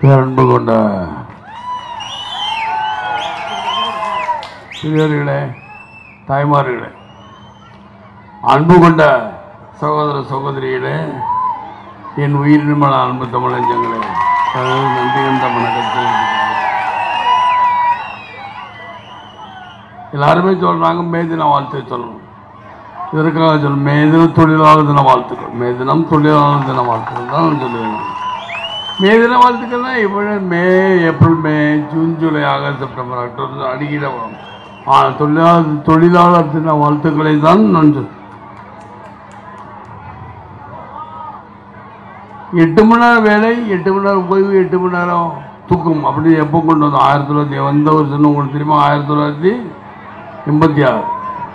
பேரன்பு கொண்ட பெரியோர்களே தாய்மார்களே அன்பு கொண்ட சகோதர சகோதரிகளே என் உயிரினமான அன்பு தமிழஞ்சங்களே அதாவது நன்றி கண்ட வணக்கத்தை எல்லாருமே சொல்றாங்க மே தின வாழ்த்து சொல்லணும் இதற்காக சொல்லணும் மே தினம் தொழிலாளர் தின வாழ்த்துக்கள் மே தினம் தொழிலாளர் தின வாழ்த்துக்கள் தான் சொல்லுவேன் மே தின வாழ்த்துக்கள்னா இப்போ May April May June July August September October அடிக்கிட வரும் ஆனால் தொழிலாளர் தொழிலாளர் தின வாழ்த்துக்களை தான் நான் சொல் எட்டு மணி நேரம் வேலை எட்டு மணி நேரம் ஓய்வு எட்டு மணி நேரம் தூக்கம் அப்படி எப்போ கொண்டு வந்தோம் ஆயிரத்தி தொள்ளாயிரத்தி எந்த வருஷம் உங்களுக்கு தெரியுமா ஆயிரத்தி தொள்ளாயிரத்தி எண்பத்தி ஆறு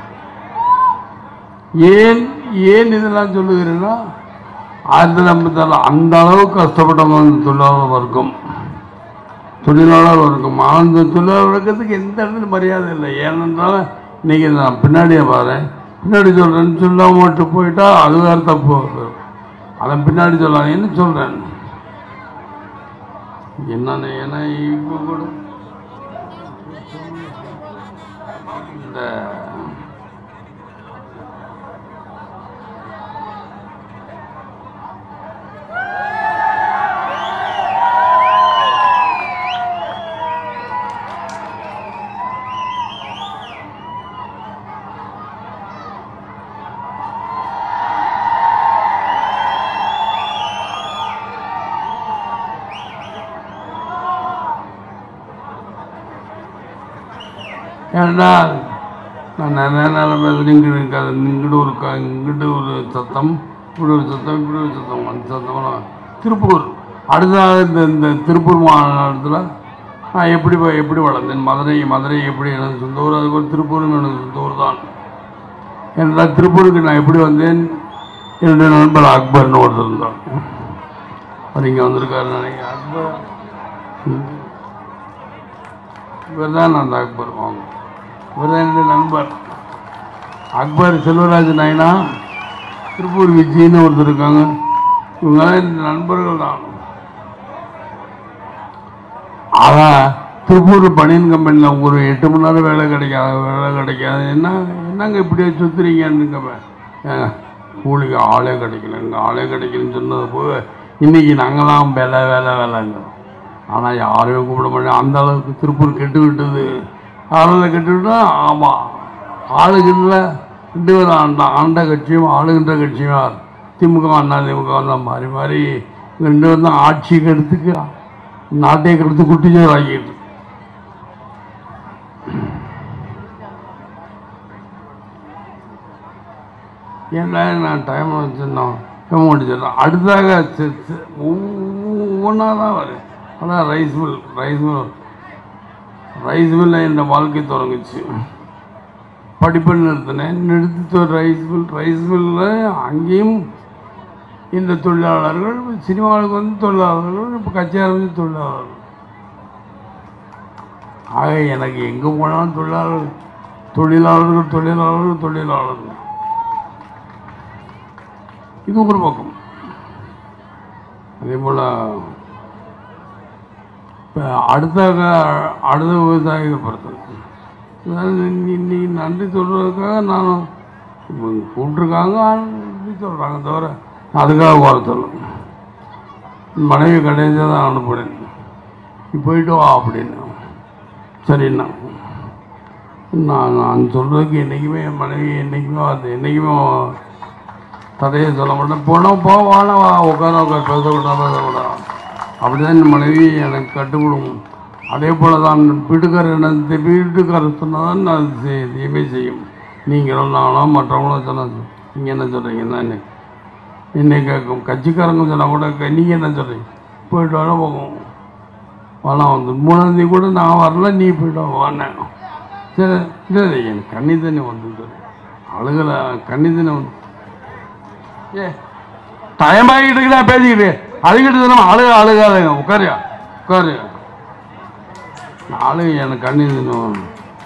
ஏன் ஏன் இதெல்லாம் சொல்லுகிறேன்னா ஆயிரத்தி தொள்ளாயிரத்தி எண்பத்தி ஆறு அந்த அளவுக்கு கஷ்டப்பட்டவங்க அந்த தொழிலாளர் வர்க்கம் தொழிலாளர் வர்க்கம் அந்த தொழிலாளர் வர்க்கத்துக்கு எந்த இடத்துல மரியாதை இல்லை ஏனென்றால் இன்னைக்கு நான் பின்னாடியே பாரு பின்னாடி சொல்கிறேன்னு சொல்லாம மட்டும் போயிட்டா அது வேறு தப்பு அதன் பின்னாடி சொல்லலாம் என்ன சொல்கிறேன் என்னன்னு ஏன்னா இப்போ கூட இந்த ஏன்னா நான் நிறைய நேரம் பேசுகிறேன் இங்கே இருக்காது இங்கிட்டு ஒரு க இங்கிட்டு ஒரு சத்தம் இப்படி ஒரு சத்தம் இப்படி ஒரு சத்தம் அந்த சத்தம் திருப்பூர் அடுத்ததாக இந்த இந்த திருப்பூர் மாநிலத்தில் நான் எப்படி போய் எப்படி வளர்ந்தேன் மதுரை மதுரை எப்படி எனது சொந்த ஊர் அதுபோல் திருப்பூரும் எனது சொந்த ஊர் தான் என்றால் திருப்பூருக்கு நான் எப்படி வந்தேன் என்னுடைய நண்பர் அக்பர்னு ஒருத்தர் இருந்தார் அவர் இங்கே வந்திருக்காரு நினைக்கிறேன் அக்பர் இவர் தான் அந்த அக்பர் வாங்க இவர் தான் என்னுடைய நண்பர் அக்பர் செல்வராஜ் நாயனா திருப்பூர் விஜயின்னு ஒருத்தர் இருக்காங்க இவங்கெல்லாம் என் நண்பர்கள் தான் அதான் திருப்பூர் பனியன் கம்பெனியில் ஒரு எட்டு மணி நேரம் வேலை கிடைக்காது வேலை கிடைக்காது என்ன என்னங்க இப்படியே சுற்றுறீங்கன்னு ஏங்க கூலிக்கு ஆளே கிடைக்கல இங்கே ஆளே கிடைக்கலன்னு சொன்னது போக இன்னைக்கு நாங்கள் தான் வேலை வேலை வேலைங்க ஆனால் யாரையும் கூப்பிட மாட்டேன் அந்த அளவுக்கு திருப்பூர் கெட்டு விட்டது ஆளில் கெட்டு விட்டா ஆமாம் ஆளுகின்ற ரெண்டு பேரும் ஆண்ட ஆண்ட கட்சியும் ஆளுகின்ற கட்சியும் யார்? திமுக அண்ணா திமுக தான் மாறி மாறி இங்க ரெண்டு பேரும் தான் ஆட்சி கெடுத்துக்கு நாட்டை கெடுத்து குட்டிச்சோர் ஆக்கிட்டு ஏன்டா நான் டைம் வச்சுருந்தோம் டைம் முடிச்சிடலாம் அடுத்ததாக சி- சி- ஒவ்வொன்றா தான் வரும் அதான் rice mill rice mill rice மில்ல இந்த வாழ்க்கை தொடங்குச்சு படிப்பை நிறுத்தினேன் நிறுத்தி ரைஸ் மில் ரைஸ் மில்லில் அங்கேயும் இந்த தொழிலாளர்கள் சினிமாவுக்கு வந்து தொழிலாளர்கள் இப்போ கட்சி ஆரம்பிச்சு தொழிலாளர்கள் ஆக எனக்கு எங்கே போனாலும் தொழிலாளர்கள் தொழிலாளர்கள் தொழிலாளர்கள் தொழிலாளர்கள் இது ஒரு பக்கம் அதே போல் இப்போ அடுத்த க- அடுத்த விவசாயிகளை பொறுத்தது அதாவது இன்னி- இன்னைக்கு நன்றி சொல்கிறதுக்காக நான் இவங்க கூப்பிட்ருக்காங்க நன்றி சொல்கிறாங்க தவிர அதுக்காக குறை சொல்லும் மனைவி கடைசியாக தான் அனுப்புனேன் நீ போயிட்டு வா அப்படின்னு சரிண்ணா நான் நான் சொல்கிறதுக்கு என்றைக்குமே என் மனைவி என்றைக்குமே அது என்றைக்குமே தடையை சொல்ல மாட்டேன் போனால் போ வாழ வா உட்கார உட்கார பேசக்கூடாது பேசக்கூடாது அப்படிதான் என் மனைவி எனக்கு கட்டுப்படும் அதே போல தான் வீட்டுக்காரர் என்ன வீட்டுக்காரர் சொன்னதான் நான் அது செய்- எதையுமே செய்யும் நீங்களும் நானும் மற்றவங்களும் சொன்னால் நீங்கள் என்ன சொல்கிறீங்கன்னா என்ன என்னை கேட்கும் கட்சிக்காரங்க சொன்னால் கூட க- நீங்க என்ன சொல்கிறீங்க போயிட்டு வர போகும் வரலாம் வந்து மூணாந்தேதி கூட நான் வரல நீ போயிட்டு வா, வான்னேன் சரி இல்லை இல்லை எனக்கு கண்ணி தண்ணி வந்து அழுகலை கண்ணி தண்ணி வந்து ஏ டைம் ஆகிட்டு இருக்குடா பேசிக்கிட்டு அழுகிட்டு தானே அழுக அழுகாதங்க உட்காரியா உட்காரு அழுகு எனக்கு கண்ணி தின்னும்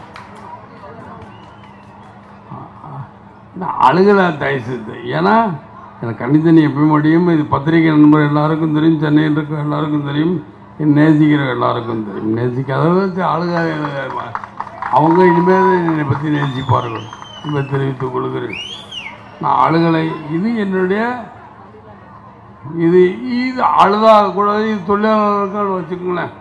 அழுகலை தயவுசெய்து ஏன்னா எனக்கு கண்ணி தண்ணி எப்பயும் முடியும் இது பத்திரிகை நண்பர் எல்லாருக்கும் தெரியும் சென்னையில் இருக்க எல்லாருக்கும் தெரியும் என்னை நேசிக்கிற எல்லாருக்கும் தெரியும் நேசிக்காதவங்க ஆளுங்க அவங்க இனிமேல் என்னை பற்றி நேசிப்பார்கள் இப்போ தெரிவித்துக் கொள்கிறேன் நான் ஆளுகளை இது என்னுடைய இது இது அழுதா கூட இது தொழிலாளர்கள் வச்சுக்கோங்களேன்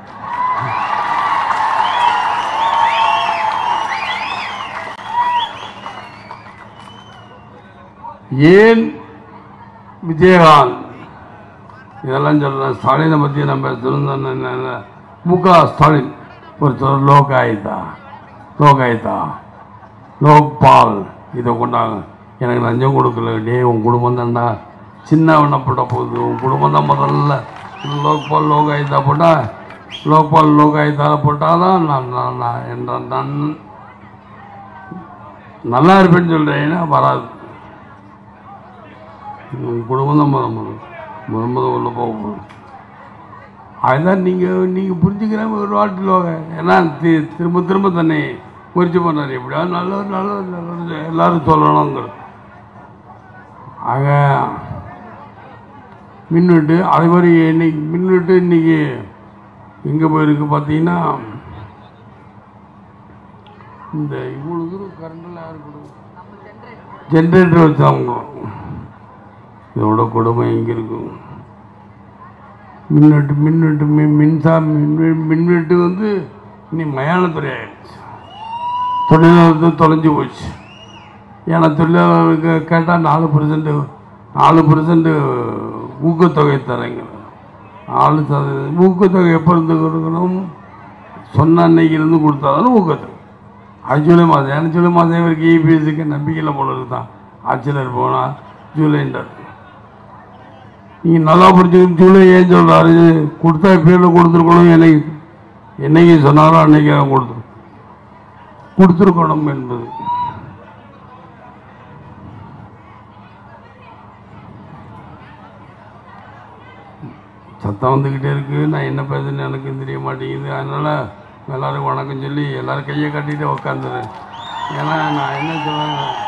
ஏன் விஜயகாந்த் இதெல்லாம் சொல்கிறேன் ஸ்டாலினை பற்றி நம்ம சொல்லுங்க மு க ஸ்டாலின் ஒருத்தர் லோகாயுதா லோகாயுதா லோக்பால் இதை கொண்டாங்க எனக்கு லஞ்சம் கொடுக்கல டே உன் குடும்பம் தான்டா சின்ன விண்ணப்பட்ட போகுது உன் குடும்பம் தான் முதல்ல லோக்பால் லோகாயுதா போட்டால் லோக்பால் லோகாயுதாவில் போட்டால் தான் நான் நான் நான் என்ற நான் நல்லா இருப்பேன்னு சொல்கிறேன்னா வராது உன் குடும்பம் தான் முத முத முத முத உள்ள போக போகுது அதுதான் நீங்கள் நீங்கள் புரிஞ்சுக்கிறேன் ஒரு வாட்டில் வாங்க ஏன்னா தி- திரும்ப திரும்ப தன்னை முயற்சி பண்ணார் எப்படியாவது நல்லவர் நல்லவர் நல்லவர் எல்லாரும் சொல்லணுங்கிற ஆக மின்வெட்டு அதே மாதிரி இன்னைக்கு மின்வெட்டு இன்னைக்கு எங்கே போயிருக்கு பார்த்தீங்கன்னா இந்த இவ்வளோ தூரம் கரண்டில் யார் கொடுக்கும் ஜென்ரேட்டர் வச்சாங்க இதோட கொடுமை எங்கே இருக்கும் மின்வெட்டு மின்வெட்டு மின் மின்சார மின்வெ மின்வெட்டு வந்து இனி மயானத்துறை ஆயிடுச்சு தொழிலாளர்கள் தொலைஞ்சு போச்சு ஏன்னா தொழிலாளர்களுக்கு கேட்டால் நாலு பர்சன்ட் நாலு பர்சன்ட் ஊக்கத்தொகை தரேங்க நாலு சதவீதம் ஊக்கத்தொகை எப்போ இருந்து கொடுக்கணும் சொன்ன அன்னைக்கு இருந்து கொடுத்தாலும் ஊக்கத்தொகை அது ஜூலை மாதம் ஏன்னா ஜூலை மாதம் இவருக்கு இபிஎஸ்க்கு நம்பிக்கையில் போல இருக்குதான் ஆட்சியர் போனால் ஜூலைன்றார் நீங்கள் நல்லா புரிஞ்சுக்கணும் ஜூலை ஏன் சொல்கிறாரு கொடுத்தா பேரில் கொடுத்துருக்கணும் என்னைக்கு என்னைக்கு சொன்னாலும் அன்னைக்கு அவன் கொடுத்துரு கொடுத்துருக்கணும் என்பது சத்தம் வந்துக்கிட்டே இருக்கு நான் என்ன பேசுன்னு எனக்கு தெரிய மாட்டேங்குது அதனால் எல்லாரும் வணக்கம் சொல்லி எல்லாரும் கையை கட்டிட்டு உக்காந்துரு ஏன்னா நான் என்ன சொல்லுவேன்